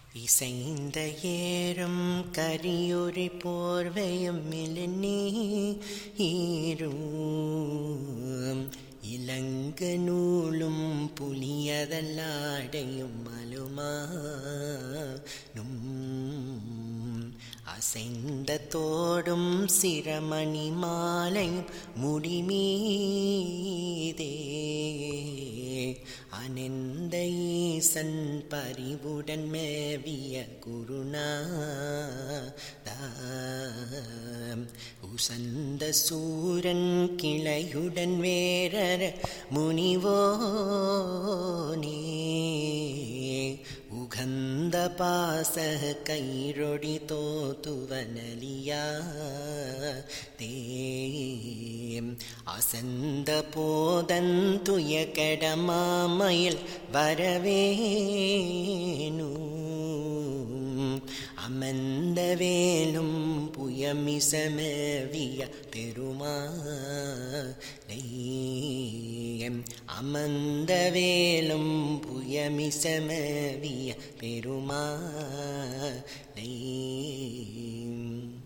இசைந்த ஏறும் கரியுரி போர்வையும் மிலனே ஈரும் இளங்க நூலும் புலியதல்லாடையும் மலுமானும் அசைந்த தோடும் சிரமணி மாலையும் முடிமீதே அனந்த ஈசன் பரிவுடன் மேவிய குருநாதாம் உசந்த சூரன் கிளையுடன் வேரர முனிவோனே உகந்த பாச கைரொடி தோத்துவனலியா தேம் அசந்த போதந்துய கெடமாமயில் வரவேனு அமர்ந்த வேலும் புயமிசமேவிய பெருமாளை அமர்ந்த வேலும் புயமிசமேவிய பெருமாளை